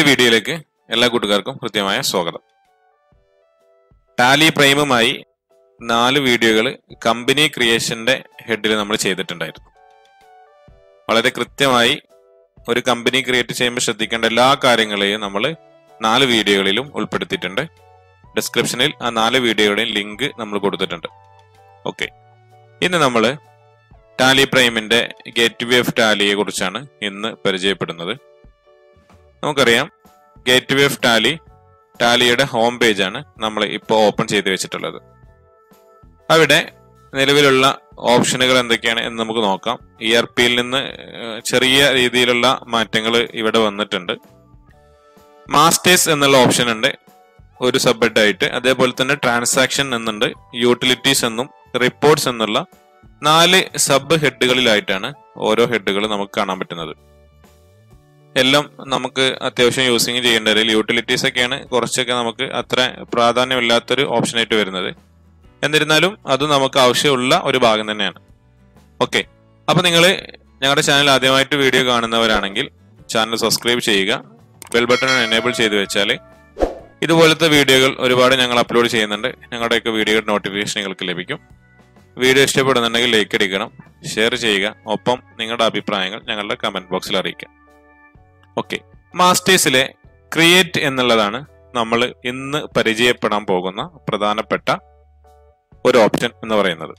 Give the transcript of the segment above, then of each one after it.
വീഡിയോയിലേക്ക് എല്ലാ കൂട്ടുകാർക്കും കൃത്യമായ സ്വാഗതം ടാലി പ്രൈമുമായി നാല് വീഡിയോകൾ കമ്പനി ക്രിയേഷന്റെ ഹെഡിൽ നമ്മൾ ചെയ്തിട്ടുണ്ടായിരുന്നു വളരെ കൃത്യമായി ഒരു കമ്പനി ക്രിയേറ്റ് ചെയ്യുമ്പോൾ ശ്രദ്ധിക്കേണ്ട എല്ലാ കാര്യങ്ങളെയും നമ്മൾ നാല് വീഡിയോകളിലും ഉൾപ്പെടുത്തിയിട്ടുണ്ട് ഡിസ്ക്രിപ്ഷനിൽ ആ നാല് വീഡിയോയുടെയും ലിങ്ക് നമ്മൾ കൊടുത്തിട്ടുണ്ട് ഓക്കെ ഇന്ന് നമ്മൾ ടാലി പ്രൈമിന്റെ ഗേറ്റ് വേ ഓഫ് ടാലിയെ കുറിച്ചാണ് ഇന്ന് പരിചയപ്പെടുന്നത് നമുക്കറിയാം ഗേറ്റ് വേ ഓഫ് ടാലി ടാലിയുടെ ഹോം പേജ് ആണ് നമ്മൾ ഇപ്പോൾ ഓപ്പൺ ചെയ്ത് വെച്ചിട്ടുള്ളത് അവിടെ നിലവിലുള്ള ഓപ്ഷനുകൾ എന്തൊക്കെയാണ് എന്ന് നമുക്ക് നോക്കാം ഇ ആർ പിയിൽ നിന്ന് ഏഹ്, ചെറിയ രീതിയിലുള്ള മാറ്റങ്ങൾ ഇവിടെ വന്നിട്ടുണ്ട് മാസ്റ്റേഴ്സ് എന്നുള്ള ഓപ്ഷൻ ഉണ്ട് ഒരു സബ്ബഡ് ആയിട്ട് അതേപോലെ തന്നെ ട്രാൻസാക്ഷൻ എന്നുണ്ട് യൂട്ടിലിറ്റീസ് എന്നും റിപ്പോർട്ട്സ് എന്നുള്ള നാല് സബ് ഹെഡുകളിലായിട്ടാണ് ഓരോ ഹെഡുകൾ നമുക്ക് കാണാൻ പറ്റുന്നത് എല്ലാം നമുക്ക് അത്യാവശ്യം യൂസിങ് ചെയ്യേണ്ട യൂട്ടിലിറ്റീസ് ഒക്കെയാണ് കുറച്ചൊക്കെ നമുക്ക് അത്ര പ്രാധാന്യമില്ലാത്തൊരു ഓപ്ഷനായിട്ട് വരുന്നത് എന്നിരുന്നാലും അത് നമുക്ക് ആവശ്യമുള്ള ഒരു ഭാഗം തന്നെയാണ് ഓക്കെ അപ്പൊ നിങ്ങൾ ഞങ്ങളുടെ ചാനൽ ആദ്യമായിട്ട് വീഡിയോ കാണുന്നവരാണെങ്കിൽ ചാനൽ സബ്സ്ക്രൈബ് ചെയ്യുക ബെൽ ബട്ടൺ എനേബിൾ ചെയ്ത് വെച്ചാൽ ഇതുപോലത്തെ വീഡിയോകൾ ഒരുപാട് ഞങ്ങൾ അപ്ലോഡ് ചെയ്യുന്നുണ്ട് ഞങ്ങളുടെയൊക്കെ വീഡിയോയുടെ നോട്ടിഫിക്കേഷൻ നിങ്ങൾക്ക് ലഭിക്കും വീഡിയോ ഇഷ്ടപ്പെടുന്നുണ്ടെങ്കിൽ ലൈക്ക് അടിക്കണം ഷെയർ ചെയ്യുക ഒപ്പം നിങ്ങളുടെ അഭിപ്രായങ്ങൾ ഞങ്ങളുടെ കമന്റ് ബോക്സിൽ അറിയിക്കാം ഓക്കെ മാസ്റ്റേഴ്സിലെ ക്രിയേറ്റ് എന്നുള്ളതാണ് നമ്മൾ ഇന്ന് പരിചയപ്പെടാൻ പോകുന്ന പ്രധാനപ്പെട്ട ഒരു ഓപ്ഷൻ എന്ന് പറയുന്നത്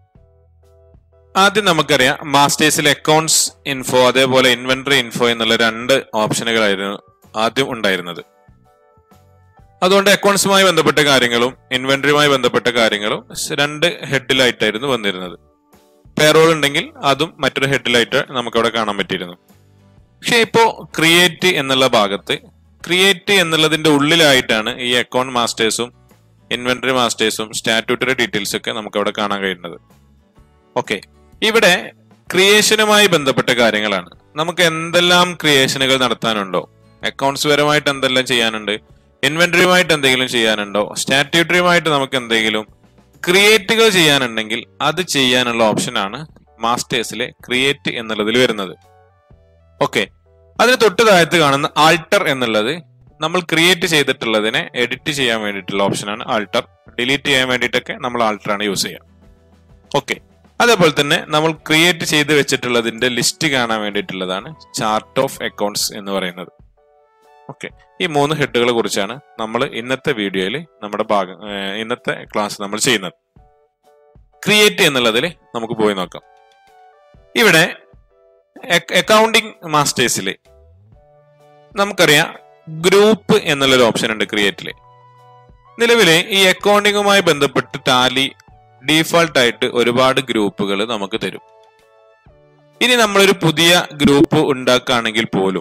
ആദ്യം നമുക്കറിയാം മാസ്റ്റേഴ്സിലെ അക്കൗണ്ട്സ് ഇൻഫോ അതേപോലെ ഇൻവെന്ററി ഇൻഫോ എന്നുള്ള രണ്ട് ഓപ്ഷനുകളായിരുന്നു ആദ്യം ഉണ്ടായിരുന്നത് അതുകൊണ്ട് അക്കൗണ്ട്സുമായി ബന്ധപ്പെട്ട കാര്യങ്ങളും ഇൻവെന്ററിയുമായി ബന്ധപ്പെട്ട കാര്യങ്ങളും രണ്ട് ഹെഡിലായിട്ടായിരുന്നു വന്നിരുന്നത് പേറോൾ ഉണ്ടെങ്കിൽ അതും മറ്റൊരു ഹെഡിലായിട്ട് നമുക്കവിടെ കാണാൻ പറ്റിയിരുന്നു പക്ഷെ ഇപ്പോ ക്രിയേറ്റ് എന്നുള്ള ഭാഗത്ത് ക്രിയേറ്റ് എന്നുള്ളതിന്റെ ഉള്ളിലായിട്ടാണ് ഈ അക്കൗണ്ട് മാസ്റ്റേഴ്സും ഇൻവെന്ററി മാസ്റ്റേഴ്സും സ്റ്റാറ്റ്യൂട്ടറി ഡീറ്റെയിൽസ് ഒക്കെ നമുക്ക് അവിടെ കാണാൻ കഴിയുന്നത് ഓക്കെ ഇവിടെ ക്രിയേഷനുമായി ബന്ധപ്പെട്ട കാര്യങ്ങളാണ് നമുക്ക് എന്തെല്ലാം ക്രിയേഷനുകൾ നടത്താനുണ്ടോ അക്കൗണ്ട്സ് പരമായിട്ട് എന്തെല്ലാം ചെയ്യാനുണ്ട് ഇൻവെന്ററിയുമായിട്ട് എന്തെങ്കിലും ചെയ്യാനുണ്ടോ സ്റ്റാറ്റ്യൂട്ടറിയുമായിട്ട് നമുക്ക് എന്തെങ്കിലും ക്രിയേറ്റുകൾ ചെയ്യാനുണ്ടെങ്കിൽ അത് ചെയ്യാനുള്ള ഓപ്ഷനാണ് മാസ്റ്റേഴ്സിലെ ക്രിയേറ്റ് എന്നുള്ളതിൽ വരുന്നത് ഓക്കെ അതിന് തൊട്ട് താഴത്ത് കാണുന്ന ആൾട്ടർ എന്നുള്ളത് നമ്മൾ ക്രിയേറ്റ് ചെയ്തിട്ടുള്ളതിനെ എഡിറ്റ് ചെയ്യാൻ വേണ്ടിയിട്ടുള്ള ഓപ്ഷനാണ് ആൾട്ടർ ഡിലീറ്റ് ചെയ്യാൻ വേണ്ടിയിട്ടൊക്കെ നമ്മൾ ആൾട്ടർ ആണ് യൂസ് ചെയ്യുക ഓക്കെ അതേപോലെ തന്നെ നമ്മൾ ക്രിയേറ്റ് ചെയ്ത് വെച്ചിട്ടുള്ളതിന്റെ ലിസ്റ്റ് കാണാൻ വേണ്ടിയിട്ടുള്ളതാണ് ചാർട്ട് ഓഫ് അക്കൗണ്ട്സ് എന്ന് പറയുന്നത് ഓക്കെ ഈ മൂന്ന് ഹെഡുകളെ കുറിച്ചാണ് നമ്മൾ ഇന്നത്തെ വീഡിയോയിൽ നമ്മുടെ ഭാഗം ഏഹ് ഇന്നത്തെ ക്ലാസ് നമ്മൾ ചെയ്യുന്നത് ക്രിയേറ്റ് എന്നുള്ളതിൽ നമുക്ക് പോയി നോക്കാം ഇവിടെ അക്കൗണ്ടിങ് മാസ്റ്റേഴ്സിൽ നമുക്കറിയാം ഗ്രൂപ്പ് എന്നുള്ളൊരു ഓപ്ഷൻ ഉണ്ട് ക്രിയേറ്റില് നിലവില് ഈ അക്കൗണ്ടിങ്ങുമായി ബന്ധപ്പെട്ട് ടാലി ഡീഫാൾട്ട് ആയിട്ട് ഒരുപാട് ഗ്രൂപ്പുകൾ നമുക്ക് തരും ഇനി നമ്മളൊരു പുതിയ ഗ്രൂപ്പ് ഉണ്ടാക്കുകയാണെങ്കിൽ പോലും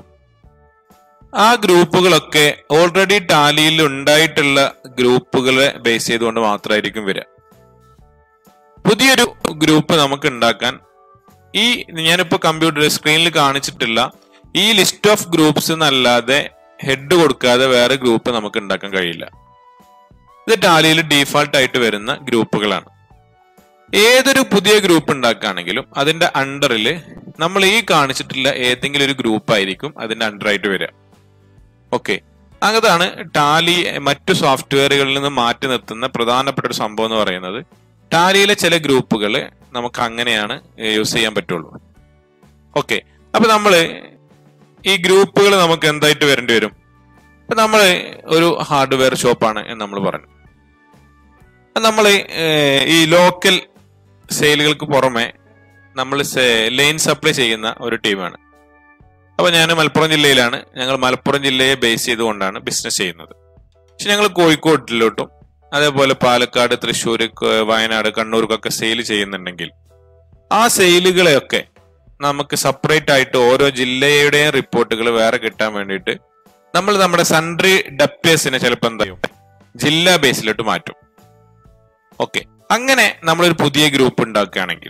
ആ ഗ്രൂപ്പുകളൊക്കെ ഓൾറെഡി ടാലിയിൽ ഉണ്ടായിട്ടുള്ള ഗ്രൂപ്പുകളെ ബേസ് ചെയ്തുകൊണ്ട് മാത്രമായിരിക്കും വരിക പുതിയൊരു ഗ്രൂപ്പ് നമുക്ക് ഉണ്ടാക്കാൻ ഈ ഞാനിപ്പോ കമ്പ്യൂട്ടർ സ്ക്രീനിൽ കാണിച്ചിട്ടില്ല ഈ ലിസ്റ്റ് ഓഫ് ഗ്രൂപ്പ്സ് എന്നല്ലാതെ ഹെഡ് കൊടുക്കാതെ വേറെ ഗ്രൂപ്പ് നമുക്ക് ഉണ്ടാക്കാൻ കഴിയില്ല ഇത് ടാലിയിൽ ഡീഫാൾട്ട് ആയിട്ട് വരുന്ന ഗ്രൂപ്പുകളാണ് ഏതൊരു പുതിയ ഗ്രൂപ്പ് ഉണ്ടാക്കുകയാണെങ്കിലും അതിന്റെ അണ്ടറിൽ നമ്മൾ ഈ കാണിച്ചിട്ടുള്ള ഏതെങ്കിലും ഒരു ഗ്രൂപ്പ് ആയിരിക്കും അതിന്റെ അണ്ടറായിട്ട് വരിക ഓക്കെ അതാണ് ടാലി മറ്റു സോഫ്റ്റ്വെയറുകളിൽ നിന്ന് മാറ്റി നിർത്തുന്ന പ്രധാനപ്പെട്ട ഒരു സംഭവം എന്ന് പറയുന്നത് ടാലിയിലെ ചില ഗ്രൂപ്പുകൾ നമുക്ക് അങ്ങനെയാണ് യൂസ് ചെയ്യാൻ പറ്റുള്ളൂ ഓക്കെ അപ്പൊ നമ്മള് ഈ ഗ്രൂപ്പുകൾ നമുക്ക് എന്തായിട്ട് വരേണ്ടി വരും ഇപ്പൊ നമ്മൾ ഒരു ഹാർഡ്വെയർ ഷോപ്പാണ് എന്ന് നമ്മൾ പറഞ്ഞു നമ്മൾ ഈ ലോക്കൽ സെയിലുകൾക്ക് പുറമെ നമ്മൾ ലൈൻ സപ്ലൈ ചെയ്യുന്ന ഒരു ടീമാണ് അപ്പൊ ഞാൻ മലപ്പുറം ജില്ലയിലാണ് ഞങ്ങൾ മലപ്പുറം ജില്ലയെ ബേസ് ചെയ്തുകൊണ്ടാണ് ബിസിനസ് ചെയ്യുന്നത് പക്ഷെ ഞങ്ങൾ കോഴിക്കോട്ടിലോട്ടും അതേപോലെ പാലക്കാട് തൃശ്ശൂർ വയനാട് കണ്ണൂർക്കൊക്കെ സെയിൽ ചെയ്യുന്നുണ്ടെങ്കിൽ ആ സെയിലുകളെയൊക്കെ നമുക്ക് സെപ്പറേറ്റ് ആയിട്ട് ഓരോ ജില്ലയുടെയും റിപ്പോർട്ടുകൾ വേറെ കിട്ടാൻ വേണ്ടിയിട്ട് നമ്മൾ നമ്മുടെ സൺട്രി ഡപ്പേഴ്സിനെ ചിലപ്പോൾ എന്താ ചെയ്യും ജില്ലാ ബേസിലോട്ട് മാറ്റും ഓക്കെ അങ്ങനെ നമ്മളൊരു പുതിയ ഗ്രൂപ്പ് ഉണ്ടാക്കുകയാണെങ്കിൽ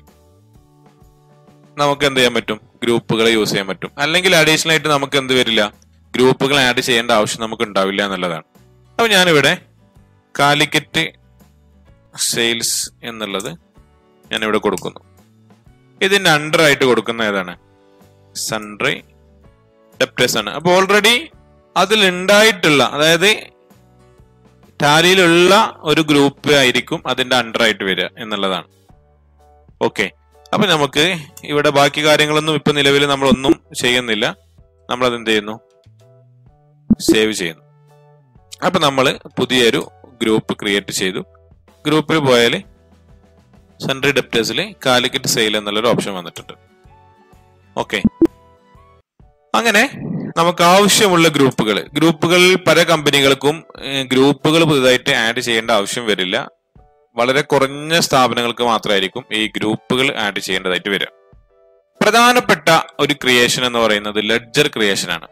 നമുക്ക് എന്ത് ചെയ്യാൻ പറ്റും ഗ്രൂപ്പുകൾ യൂസ് ചെയ്യാൻ പറ്റും അല്ലെങ്കിൽ അഡീഷണൽ ആയിട്ട് നമുക്ക് എന്ത് വരില്ല ഗ്രൂപ്പുകൾ ആഡ് ചെയ്യേണ്ട ആവശ്യം നമുക്ക് ഉണ്ടാവില്ല എന്നുള്ളതാണ് അപ്പൊ ഞാനിവിടെ കാലിക്കറ്റ് സെയിൽസ് എന്നുള്ളത് ഞാനിവിടെ കൊടുക്കുന്നു ഇതിന്റെ അണ്ടർ ആയിട്ട് കൊടുക്കുന്ന ഏതാണ് സൺഡ്രി ഡെപ്റ്റേഴ്സ് ആണ് അപ്പൊ ഓൾറെഡി അതിലുണ്ടായിട്ടുള്ള അതായത് ടാലിയിലുള്ള ഒരു ഗ്രൂപ്പ് ആയിരിക്കും അതിന്റെ അണ്ടർ ആയിട്ട് വരിക എന്നുള്ളതാണ് ഓക്കെ അപ്പൊ നമുക്ക് ഇവിടെ ബാക്കി കാര്യങ്ങളൊന്നും ഇപ്പൊ നിലവിൽ നമ്മളൊന്നും ചെയ്യുന്നില്ല നമ്മൾ അത് എന്ത് ചെയ്യുന്നു സേവ് ചെയ്യുന്നു അപ്പൊ നമ്മൾ പുതിയൊരു ഗ്രൂപ്പ് ക്രിയേറ്റ് ചെയ്തു ഗ്രൂപ്പിൽ പോയാൽ സൺട്രി ഡെപ്റ്റേഴ്സിൽ കാലിക്കറ്റ് സെയിൽ എന്നുള്ളൊരു ഓപ്ഷൻ വന്നിട്ടുണ്ട് ഓക്കെ അങ്ങനെ നമുക്ക് ആവശ്യമുള്ള ഗ്രൂപ്പുകൾ ഗ്രൂപ്പുകളിൽ പല കമ്പനികൾക്കും ഗ്രൂപ്പുകൾ പുതുതായിട്ട് ആഡ് ചെയ്യേണ്ട ആവശ്യം വരില്ല വളരെ കുറഞ്ഞ സ്ഥാപനങ്ങൾക്ക് മാത്രമായിരിക്കും ഈ ഗ്രൂപ്പുകൾ ആഡ് ചെയ്യേണ്ടതായിട്ട് വരിക പ്രധാനപ്പെട്ട ഒരു ക്രിയേഷൻ എന്ന് പറയുന്നത് ലെഡ്ജർ ക്രിയേഷൻ ആണ്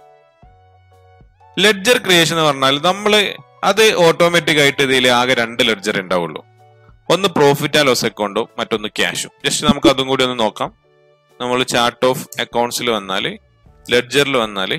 ലെഡ്ജർ ക്രിയേഷൻ എന്ന് പറഞ്ഞാൽ നമ്മൾ അത് ഓട്ടോമാറ്റിക് ആയിട്ട് ഇതിൽ ആകെ രണ്ട് ലെഡ്ജർ ഉണ്ടാവുള്ളൂ ഒന്ന് പ്രോഫിറ്റ് ആൻഡ് ലോസ് അക്കൗണ്ടും മറ്റൊന്ന് ക്യാഷും ജസ്റ്റ് നമുക്ക് അതും കൂടി ഒന്ന് നോക്കാം നമ്മൾ ചാർട്ട് ഓഫ് അക്കൗണ്ട്സിൽ വന്നാൽ ലെഡ്ജറിൽ വന്നാൽ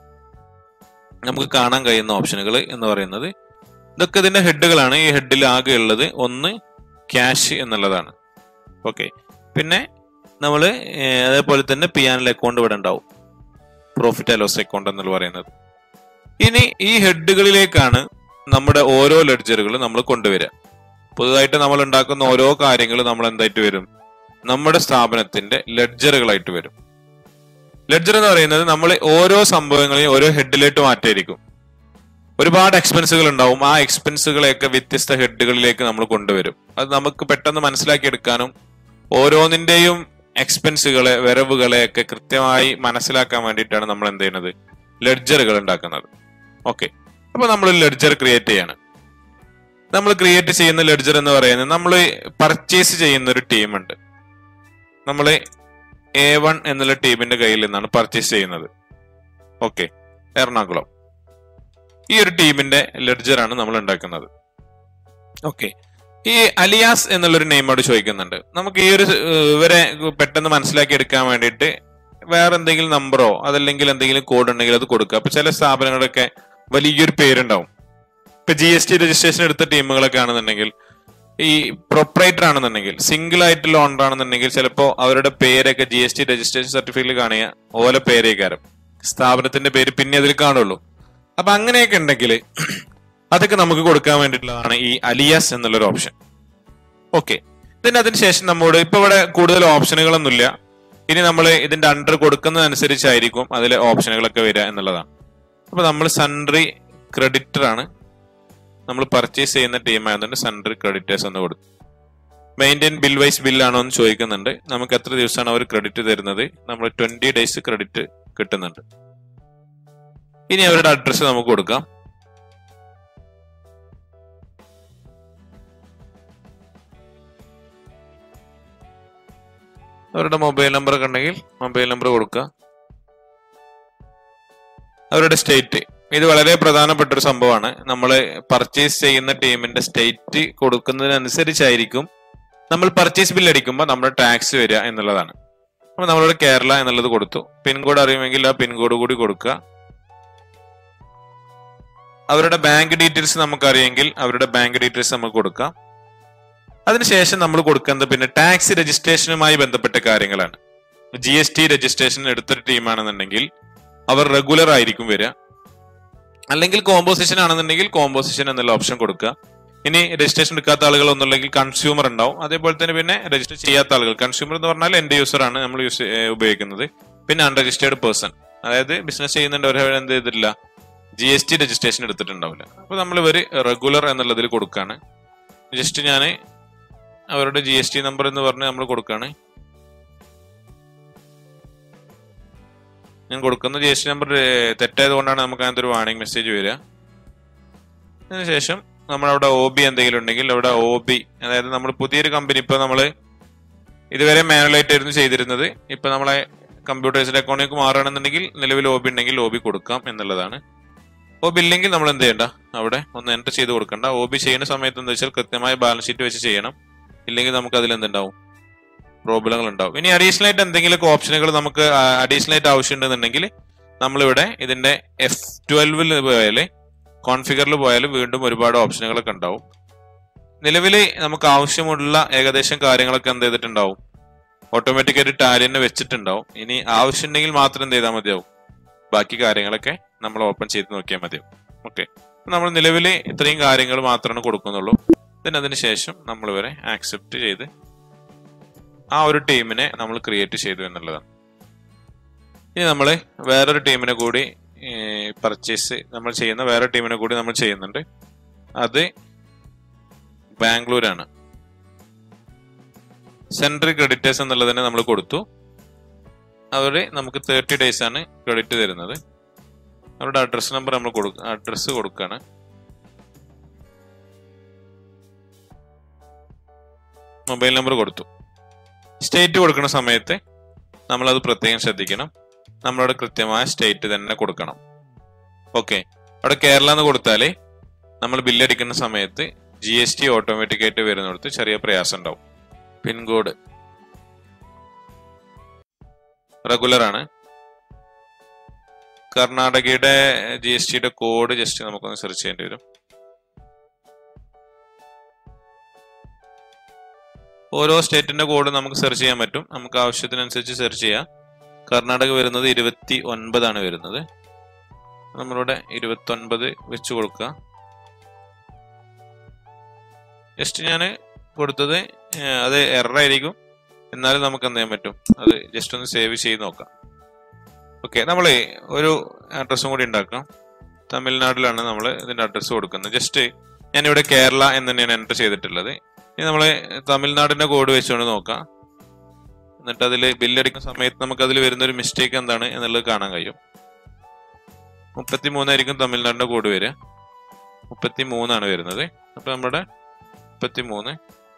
നമുക്ക് കാണാൻ കഴിയുന്ന ഓപ്ഷനുകൾ എന്ന് പറയുന്നത് ഇതൊക്കെ ഇതിന്റെ ഹെഡുകളാണ് ഈ ഹെഡിൽ ആകെ ഉള്ളത് ഒന്ന് ക്യാഷ് എന്നുള്ളതാണ് ഓക്കെ പിന്നെ നമ്മൾ അതേപോലെ തന്നെ പി ആൻഡ് അക്കൗണ്ട് ഇവിടെ ഉണ്ടാവും പ്രോഫിറ്റ് ആൻഡ് ലോസ് അക്കൗണ്ട് എന്നുള്ള പറയുന്നത് ഇനി ഈ ഹെഡുകളിലേക്കാണ് നമ്മുടെ ഓരോ ലെഡ്ജറുകൾ നമ്മൾ കൊണ്ടുവരിക പുതുതായിട്ട് നമ്മൾ ഉണ്ടാക്കുന്ന ഓരോ കാര്യങ്ങൾ നമ്മൾ എന്തായിട്ട് വരും നമ്മുടെ സ്ഥാപനത്തിന്റെ ലെഡ്ജറുകളായിട്ട് വരും ലെഡ്ജർ എന്ന് പറയുന്നത് നമ്മൾ ഓരോ സംഭവങ്ങളെയും ഓരോ ഹെഡിലേക്ക് മാറ്റിയിരിക്കും ഒരുപാട് എക്സ്പെൻസുകൾ ഉണ്ടാവും ആ എക്സ്പെൻസുകളെയൊക്കെ വ്യത്യസ്ത ഹെഡുകളിലേക്ക് നമ്മൾ കൊണ്ടുവരും അത് നമുക്ക് പെട്ടെന്ന് മനസ്സിലാക്കിയെടുക്കാനും ഓരോന്നിന്റെയും എക്സ്പെൻസുകളെ വരവുകളെ ഒക്കെ കൃത്യമായി മനസ്സിലാക്കാൻ വേണ്ടിയിട്ടാണ് നമ്മൾ എന്ത് ചെയ്യുന്നത് ലെഡ്ജറുകൾ ഉണ്ടാക്കുന്നത് ഓക്കെ അപ്പൊ നമ്മൾ ലെഡ്ജർ ക്രിയേറ്റ് ചെയ്യാണ് നമ്മൾ ക്രിയേറ്റ് ചെയ്യുന്ന ലെഡ്ജർ എന്ന് പറയുന്നത് നമ്മൾ പർച്ചേസ് ചെയ്യുന്ന ഒരു ടീമുണ്ട് നമ്മൾ എ വൺ എന്നുള്ള ടീമിന്റെ കയ്യിൽ നിന്നാണ് പർച്ചേസ് ചെയ്യുന്നത് ഓക്കെ എറണാകുളം ഈ ഒരു ടീമിന്റെ ലെഡ്ജറാണ് നമ്മൾ ഉണ്ടാക്കുന്നത് ഓക്കെ ഈ അലിയാസ് എന്നുള്ളൊരു നെയിമോട് ചോദിക്കുന്നുണ്ട് നമുക്ക് ഈ ഒരു ഏഹ്, ഇവരെ പെട്ടെന്ന് മനസ്സിലാക്കി എടുക്കാൻ വേണ്ടിയിട്ട് വേറെ എന്തെങ്കിലും നമ്പറോ അതല്ലെങ്കിൽ എന്തെങ്കിലും കോഡ് ഉണ്ടെങ്കിൽ അത് കൊടുക്കുക അപ്പൊ ചില സ്ഥാപനങ്ങളൊക്കെ വലിയൊരു പേരുണ്ടാവും ഇപ്പൊ ജി എസ് ടി രജിസ്ട്രേഷൻ എടുത്ത ടീമുകളൊക്കെ ആണെന്നുണ്ടെങ്കിൽ ഈ പ്രൊപ്പറേറ്റർ ആണെന്നുണ്ടെങ്കിൽ സിംഗിൾ ആയിട്ടുള്ള ഓണർ ആണെന്നുണ്ടെങ്കിൽ ചിലപ്പോൾ അവരുടെ പേരൊക്കെ ജി എസ് ടി രജിസ്ട്രേഷൻ സർട്ടിഫിക്കറ്റിൽ കാണുക ഓല പേരേക്കാരം സ്ഥാപനത്തിന്റെ പേര് പിന്നെ അതിൽ കാണുള്ളൂ അപ്പൊ അങ്ങനെയൊക്കെ ഉണ്ടെങ്കിൽ അതൊക്കെ നമുക്ക് കൊടുക്കാൻ വേണ്ടിയിട്ടുള്ളതാണ് ഈ അലിയാസ് എന്നുള്ളൊരു ഓപ്ഷൻ ഓക്കെ പിന്നെ അതിനുശേഷം നമ്മോട് ഇപ്പൊ ഇവിടെ കൂടുതൽ ഓപ്ഷനുകളൊന്നുമില്ല ഇനി നമ്മൾ ഇതിന്റെ അണ്ടർ കൊടുക്കുന്നതനുസരിച്ചായിരിക്കും അതിലെ ഓപ്ഷനുകളൊക്കെ വരിക എന്നുള്ളതാണ് അപ്പൊ നമ്മൾ സൺട്രി ക്രെഡിറ്റർ ആണ് നമ്മൾ പർച്ചേസ് ചെയ്യുന്ന ടീം ആയതുകൊണ്ട് സൺട്രി ക്രെഡിറ്റേഴ്സ് എന്ന് കൊടുത്തു മെയിൻറ്റെയിൻ ബിൽ വൈസ് ബില്ലാണോ എന്ന് ചോദിക്കുന്നുണ്ട് നമുക്ക് എത്ര ദിവസമാണ് അവർ ക്രെഡിറ്റ് തരുന്നത് നമ്മൾ ട്വന്റി ഡേയ്സ് ക്രെഡിറ്റ് കിട്ടുന്നുണ്ട് ഇനി അവരുടെ അഡ്രസ്സ് നമുക്ക് കൊടുക്കാം അവരുടെ മൊബൈൽ നമ്പർ ഒക്കെ ഉണ്ടെങ്കിൽ മൊബൈൽ നമ്പർ കൊടുക്കുക അവരുടെ സ്റ്റേറ്റ് ഇത് വളരെ പ്രധാനപ്പെട്ട ഒരു സംഭവമാണ് നമ്മൾ പർച്ചേസ് ചെയ്യുന്ന ടീമിന്റെ സ്റ്റേറ്റ് കൊടുക്കുന്നതിനനുസരിച്ചായിരിക്കും നമ്മൾ പർച്ചേസ് ബിൽ അടിക്കുമ്പോൾ നമ്മുടെ ടാക്സ് വരിക എന്നുള്ളതാണ് അപ്പൊ നമ്മളിവിടെ കേരള എന്നുള്ളത് കൊടുത്തു പിൻകോഡ് അറിയുമെങ്കിൽ ആ പിൻകോഡ് കൂടി കൊടുക്കുക അവരുടെ ബാങ്ക് ഡീറ്റെയിൽസ് നമുക്ക് അറിയെങ്കിൽ അവരുടെ ബാങ്ക് ഡീറ്റെയിൽസ് നമുക്ക് കൊടുക്കാം അതിനുശേഷം നമ്മൾ കൊടുക്കുന്നത് പിന്നെ ടാക്സ് രജിസ്ട്രേഷനുമായി ബന്ധപ്പെട്ട കാര്യങ്ങളാണ് ജി എസ് ടി രജിസ്ട്രേഷൻ എടുത്തൊരു ടീമാണെന്നുണ്ടെങ്കിൽ അവർ റെഗുലർ ആയിരിക്കും വരിക അല്ലെങ്കിൽ കോമ്പോസിഷൻ ആണെന്നുണ്ടെങ്കിൽ കോമ്പോസിഷൻ എന്നുള്ള ഓപ്ഷൻ കൊടുക്കുക ഇനി രജിസ്ട്രേഷൻ എടുക്കാത്ത ആളുകൾ ഒന്നുമില്ലെങ്കിൽ കൺസ്യൂമർ ഉണ്ടാവും അതേപോലെ തന്നെ പിന്നെ രജിസ്റ്റർ ചെയ്യാത്ത ആളുകൾ കൺസ്യൂമർ എന്ന് പറഞ്ഞാൽ എന്റെ യൂസർ ആണ് നമ്മൾ യൂസ് ഉപയോഗിക്കുന്നത് പിന്നെ അൺരജിസ്റ്റേർഡ് പേഴ്സൺ അതായത് ബിസിനസ് ചെയ്യുന്നുണ്ട് അവർ എന്ത് ചെയ്തിട്ടില്ല ജി എസ് ടി രജിസ്ട്രേഷൻ എടുത്തിട്ടുണ്ടാവില്ല അപ്പൊ നമ്മൾ ഇവർ റെഗുലർ എന്നുള്ളതിൽ കൊടുക്കാണ് ജസ്റ്റ് ഞാൻ അവരുടെ ജി എസ് ടി നമ്പർ എന്ന് പറഞ്ഞ് നമ്മൾ കൊടുക്കാണ് ഞാൻ കൊടുക്കുന്ന ജി എസ് ടി നമ്പർ തെറ്റായത് കൊണ്ടാണ് നമുക്ക് അങ്ങനത്തെ ഒരു വാർണിംഗ് മെസ്സേജ് വരിക അതിനുശേഷം നമ്മളവിടെ ഒ ബി എന്തെങ്കിലും ഉണ്ടെങ്കിൽ അവിടെ ഒ ബി അതായത് നമ്മൾ പുതിയൊരു കമ്പനി ഇപ്പൊ നമ്മൾ ഇതുവരെ മാനുവലായിട്ട് ആയിരുന്നു ചെയ്തിരുന്നത് ഇപ്പൊ നമ്മളെ കമ്പ്യൂട്ടേഴ്സിന്റെ അക്കൗണ്ടിലേക്ക് മാറുകയാണെന്നുണ്ടെങ്കിൽ നിലവിൽ ഒ ബി ഉണ്ടെങ്കിൽ ഒ ബി കൊടുക്കാം എന്നുള്ളതാണ് ഒ ബി ഇല്ലെങ്കിൽ നമ്മൾ എന്ത് ചെയ്യണ്ട അവിടെ ഒന്ന് എൻ്റർ ചെയ്ത് കൊടുക്കണ്ട ഒ ബി ചെയ്യുന്ന സമയത്ത് എന്താ വെച്ചാൽ കൃത്യമായ ബാലൻസ് ഷീറ്റ് വെച്ച് ചെയ്യണം ഇല്ലെങ്കിൽ നമുക്ക് അതിൽ എന്തുണ്ടാവും പ്രോബ്ലങ്ങൾ ഉണ്ടാവും ഇനി അഡീഷണൽ ആയിട്ട് എന്തെങ്കിലുമൊക്കെ ഓപ്ഷനുകൾ നമുക്ക് അഡീഷണൽ ആയിട്ട് ആവശ്യമുണ്ടെന്നുണ്ടെങ്കിൽ നമ്മളിവിടെ ഇതിന്റെ എഫ് ട്വൽവിൽ പോയാൽ കോൺഫിഗറിൽ പോയാൽ വീണ്ടും ഒരുപാട് ഓപ്ഷനുകളൊക്കെ ഉണ്ടാവും നിലവിൽ നമുക്ക് ആവശ്യമുള്ള ഏകദേശം കാര്യങ്ങളൊക്കെ എന്ത് ചെയ്തിട്ടുണ്ടാവും ഓട്ടോമാറ്റിക്കായിട്ട് ടാലിനെ വെച്ചിട്ടുണ്ടാവും ഇനി ആവശ്യമുണ്ടെങ്കിൽ മാത്രം എന്ത് ചെയ്താൽ മതിയാവും ബാക്കി കാര്യങ്ങളൊക്കെ നമ്മൾ ഓപ്പൺ ചെയ്ത് നോക്കിയാൽ മതി ഓക്കെ നമ്മൾ നിലവിൽ ഇത്രയും കാര്യങ്ങൾ മാത്രമാണ് കൊടുക്കുന്നുള്ളൂ then അതിന് ശേഷം നമ്മൾ ഇവരെ ആക്സെപ്റ്റ് ചെയ്ത് ആ ഒരു ടീമിനെ നമ്മൾ ക്രിയേറ്റ് ചെയ്തു എന്നുള്ളതാണ് ഇനി നമ്മൾ വേറൊരു ടീമിനെ കൂടി പർച്ചേസ് നമ്മൾ ചെയ്യുന്ന വേറെ ടീമിനെ കൂടി നമ്മൾ ചെയ്യുന്നുണ്ട് അത് ബാംഗ്ലൂരാണ് സെൻട്രൽ ക്രെഡിറ്റേഴ്സ് എന്നുള്ളതിനെ നമ്മൾ കൊടുത്തു അവര് നമുക്ക് തേർട്ടി ഡേയ്സ് ആണ് ക്രെഡിറ്റ് തരുന്നത് അവരുടെ അഡ്രസ് നമ്പർ നമ്മൾ കൊടുക്ക അഡ്രസ്സ് കൊടുക്കുകയാണ് മൊബൈൽ നമ്പർ കൊടുത്തു സ്റ്റേറ്റ് കൊടുക്കുന്ന സമയത്ത് നമ്മളത് പ്രത്യേകം ശ്രദ്ധിക്കണം നമ്മളവിടെ കൃത്യമായ സ്റ്റേറ്റ് തന്നെ കൊടുക്കണം ഓക്കെ അവിടെ കേരള എന്ന് കൊടുത്താലേ നമ്മൾ ബില്ലടിക്കുന്ന സമയത്ത് ജി എസ് ടി ഓട്ടോമാറ്റിക് ആയിട്ട് വരുന്നിടത്ത് ചെറിയ പ്രയാസം ഉണ്ടാവും പിൻകോഡ് റെഗുലർ ആണ് കർണാടകയുടെ ജി എസ് ടിയുടെ കോഡ് ജസ്റ്റ് നമുക്കൊന്ന് സെർച്ച് ചെയ്യേണ്ടി വരും ഓരോ സ്റ്റേറ്റിന്റെ കോഡ് നമുക്ക് സെർച്ച് ചെയ്യാൻ പറ്റും നമുക്ക് ആവശ്യത്തിനനുസരിച്ച് സെർച്ച് ചെയ്യാം കർണാടക വരുന്നത് ഇരുപത്തി ഒൻപതാണ് വരുന്നത് നമ്മളിവിടെ ഇരുപത്തി ഒൻപത് വെച്ച് കൊടുക്കുക ജസ്റ്റ് ഞാൻ കൊടുത്തത് ഏഹ്, അത് എറർ ആയിരിക്കും എന്നാലും നമുക്ക് എന്ത് ചെയ്യാൻ പറ്റും അത് ജസ്റ്റ് ഒന്ന് സേവ് ചെയ്ത് നോക്കാം ഓക്കെ നമ്മൾ ഒരു അഡ്രസ്സും കൂടി ഉണ്ടാക്കാം തമിഴ്നാട്ടിലാണ് നമ്മൾ ഇതിന്റെ അഡ്രസ്സ് കൊടുക്കുന്നത് ജസ്റ്റ് ഞാനിവിടെ കേരള എന്ന് തന്നെയാണ് എൻ്റർ ചെയ്തിട്ടുള്ളത് ഇനി നമ്മൾ തമിഴ്നാടിന്റെ കോഡ് വെച്ചുകൊണ്ട് നോക്കാം എന്നിട്ട് അതിൽ ബില്ലടിക്കുന്ന സമയത്ത് നമുക്ക് അതിൽ വരുന്ന ഒരു മിസ്റ്റേക്ക് എന്താണ് എന്നുള്ളത് കാണാൻ കഴിയും മുപ്പത്തി മൂന്നായിരിക്കും തമിഴ്നാടിന്റെ കോഡ് വരിക മുപ്പത്തി മൂന്നാണ് വരുന്നത് അപ്പൊ നമ്മുടെ മുപ്പത്തി മൂന്ന്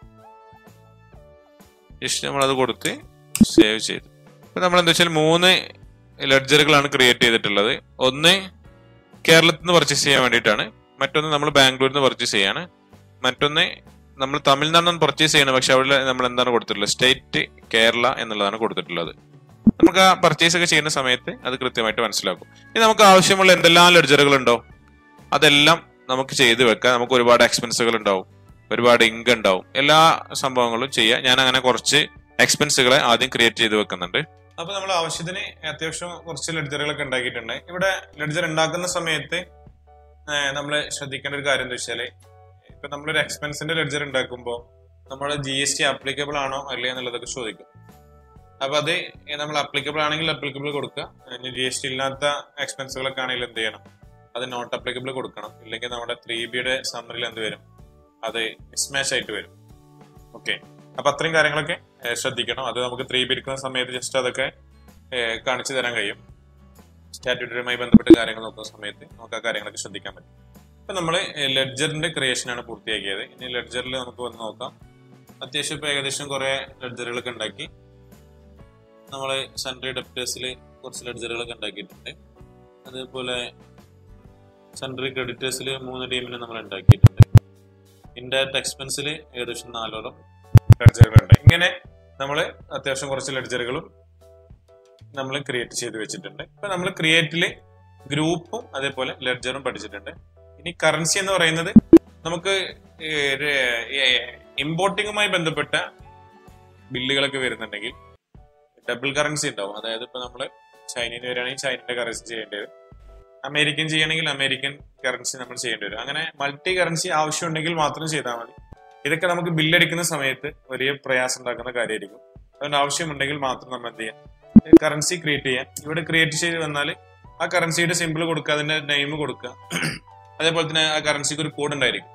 ജസ്റ്റ് നമ്മളത് കൊടുത്ത് സേവ് ചെയ്തു അപ്പൊ നമ്മൾ എന്താ വെച്ചാൽ മൂന്ന് ലെഡ്ജറുകളാണ് ക്രിയേറ്റ് ചെയ്തിട്ടുള്ളത് ഒന്ന് കേരളത്തിൽ നിന്ന് പർച്ചേസ് ചെയ്യാൻ വേണ്ടിയിട്ടാണ് മറ്റൊന്ന് നമ്മൾ ബാംഗ്ലൂരിൽ നിന്ന് പർച്ചേസ് ചെയ്യാണ് മറ്റൊന്ന് നമ്മൾ തമിഴ്നാട്ടിൽ നിന്ന് പർച്ചേസ് ചെയ്യണം പക്ഷെ അവിടെ നമ്മൾ എന്താണ് കൊടുത്തിട്ടുള്ളത് സ്റ്റേറ്റ് കേരള എന്നുള്ളതാണ് കൊടുത്തിട്ടുള്ളത് നമുക്ക് ആ പർച്ചേസ് ഒക്കെ ചെയ്യുന്ന സമയത്ത് അത് കൃത്യമായിട്ട് മനസ്സിലാക്കും ഇനി നമുക്ക് ആവശ്യമുള്ള എന്തെല്ലാം ലെഡ്ജറുകൾ ഉണ്ടോ അതെല്ലാം നമുക്ക് ചെയ്തു വെക്കാം നമുക്ക് ഒരുപാട് എക്സ്പെൻസുകൾ ഉണ്ടാവും ഒരുപാട് ഇൻകം ഉണ്ടാവും എല്ലാ സംഭവങ്ങളും ചെയ്യാം ഞാൻ അങ്ങനെ കുറച്ച് എക്സ്പെൻസുകളെ ആദ്യം ക്രിയേറ്റ് ചെയ്ത് വെക്കുന്നുണ്ട് അപ്പൊ നമ്മൾ ആവശ്യത്തിന് അത്യാവശ്യം കുറച്ച് ലെഡ്ജറുകളൊക്കെ ഉണ്ടാക്കിയിട്ടുണ്ട് ഇവിടെ ലെഡ്ജർ ഉണ്ടാക്കുന്ന സമയത്ത് നമ്മൾ ശ്രദ്ധിക്കേണ്ട ഒരു കാര്യം എന്താ വെച്ചാല് ഇപ്പൊ നമ്മളൊരു എക്സ്പെൻസിന്റെ ലെഡ്ജർ ഉണ്ടാക്കുമ്പോൾ നമ്മുടെ ജി എസ് ടി ആപ്ലിക്കബിൾ ആണോ അല്ലേ എന്നുള്ളതൊക്കെ ചോദിക്കും അപ്പൊ അത് നമ്മൾ ആപ്ലിക്കബിൾ ആണെങ്കിൽ ആപ്ലിക്കബിൾ കൊടുക്കുക ഇനി ജി എസ് ടി ഇല്ലാത്ത എക്സ്പെൻസുകളൊക്കെ ആണെങ്കിൽ എന്ത് ചെയ്യണം അത് നോട്ട് ആപ്ലിക്കബിൾ കൊടുക്കണം ഇല്ലെങ്കിൽ നമ്മുടെ ത്രീ ബിയുടെ സമ്മറിൽ എന്ത് വരും അത് മിസ്മാച്ച് ആയിട്ട് വരും ഓക്കെ അപ്പൊ അത്രയും കാര്യങ്ങളൊക്കെ ഏഹ്, ശ്രദ്ധിക്കണം അത് നമുക്ക് ത്രീ ബി എടുക്കുന്ന സമയത്ത് ജസ്റ്റ് അതൊക്കെ ഏഹ്, കാണിച്ചു തരാൻ കഴിയും സ്റ്റാറ്റ്യൂട്ടറിയുമായി ബന്ധപ്പെട്ട കാര്യങ്ങൾ നോക്കുന്ന സമയത്ത് നമുക്ക് ആ കാര്യങ്ങളൊക്കെ ശ്രദ്ധിക്കാൻ പറ്റും ഇപ്പൊ നമ്മൾ ലെഡ്ജറിന്റെ ക്രിയേഷൻ ആണ് പൂർത്തിയാക്കിയത് ഇനി ലെഡ്ജറിൽ നമുക്ക് വന്ന് നോക്കാം അത്യാവശ്യം ഇപ്പൊ ഏകദേശം കുറെ ലെഡ്ജറുകളൊക്കെ ഉണ്ടാക്കി നമ്മൾ സൺഡേ ഡെപ്റ്റേഴ്സിൽ കുറച്ച് ലെഡ്ജറുകളൊക്കെ ഉണ്ടാക്കിയിട്ടുണ്ട് അതേപോലെ സൺഡറി ക്രെഡിറ്റേഴ്സിൽ മൂന്ന് ടീമിനെ നമ്മൾ ഉണ്ടാക്കിയിട്ടുണ്ട് ഇൻഡയറക്റ്റ് എക്സ്പെൻസിൽ ഏകദേശം നാലോളം ലെഡ്ജറുകളുണ്ട് ഇങ്ങനെ നമ്മൾ അത്യാവശ്യം കുറച്ച് ലെഡ്ജറുകളും നമ്മൾ ക്രിയേറ്റ് ചെയ്ത് വെച്ചിട്ടുണ്ട് ഇപ്പൊ നമ്മൾ ക്രിയേറ്റില് ഗ്രൂപ്പും അതേപോലെ ലെഡ്ജറും പഠിച്ചിട്ടുണ്ട് ഇനി കറൻസി എന്ന് പറയുന്നത് നമുക്ക് ഇമ്പോർട്ടിങ്ങുമായി ബന്ധപ്പെട്ട ബില്ലുകളൊക്കെ വരുന്നുണ്ടെങ്കിൽ ഡബിൾ കറൻസി ഉണ്ടാവും അതായത് ഇപ്പൊ നമ്മൾ ചൈനയിൽ വരികയാണെങ്കിൽ ചൈനയുടെ കറൻസി ചെയ്യേണ്ടി വരും അമേരിക്കൻ ചെയ്യണമെങ്കിൽ അമേരിക്കൻ കറൻസി നമ്മൾ ചെയ്യേണ്ടി വരും അങ്ങനെ മൾട്ടി കറൻസി ആവശ്യമുണ്ടെങ്കിൽ മാത്രം ചെയ്താൽ മതി ഇതൊക്കെ നമുക്ക് ബില്ലടിക്കുന്ന സമയത്ത് വലിയ പ്രയാസം ഉണ്ടാക്കുന്ന കാര്യമായിരിക്കും അതുകൊണ്ട് ആവശ്യമുണ്ടെങ്കിൽ മാത്രം നമ്മൾ എന്ത് ചെയ്യാം കറൻസി ക്രിയേറ്റ് ചെയ്യാം ഇവിടെ ക്രിയേറ്റ് ചെയ്ത് വന്നാൽ ആ കറൻസിയുടെ സിമ്പിൾ കൊടുക്കുക അതിന്റെ നെയിം കൊടുക്കുക അതേപോലെ തന്നെ ആ കറൻസിക്ക് ഒരു കോഡ് ഉണ്ടായിരിക്കും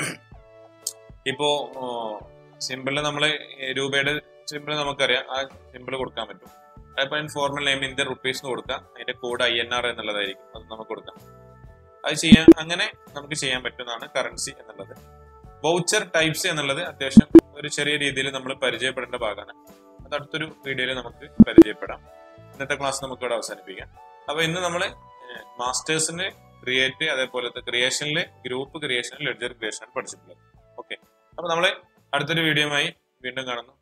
ഇപ്പോ സിമ്പിളിൽ നമ്മൾ രൂപയുടെ സിമ്പിൾ നമുക്കറിയാം ആ സിമ്പിൾ കൊടുക്കാൻ പറ്റും അതേപോലെ ഫോർമൽ നെയിം ഇന്ത്യൻ റുപ്പീസ് കൊടുക്കുക അതിന്റെ കോഡ് ഐ എൻ ആർ എന്നുള്ളതായിരിക്കും അത് നമുക്ക് കൊടുക്കാം അത് ചെയ്യാൻ അങ്ങനെ നമുക്ക് ചെയ്യാൻ പറ്റുന്നതാണ് കറൻസി എന്നുള്ളത് വൗച്ചർ ടൈപ്സ് എന്നുള്ളത് അത്യാവശ്യം ഒരു ചെറിയ രീതിയിൽ നമ്മൾ പരിചയപ്പെടേണ്ട ഭാഗമാണ് അത് അടുത്തൊരു വീഡിയോയിൽ നമുക്ക് പരിചയപ്പെടാം ഇന്നത്തെ ക്ലാസ് നമുക്ക് ഇവിടെ അവസാനിപ്പിക്കാം അപ്പൊ ഇന്ന് നമ്മൾ മാസ്റ്റേഴ്സിന് ക്രിയേറ്റ് അതേപോലത്തെ ക്രിയേഷനിൽ ഗ്രൂപ്പ് ക്രിയേഷൻ ലെഡ്ജർ ക്രിയേഷൻ പഠിച്ചിട്ടുള്ളത് ഓക്കെ അപ്പൊ നമ്മൾ അടുത്തൊരു വീഡിയോയുമായി വീണ്ടും കാണുന്നു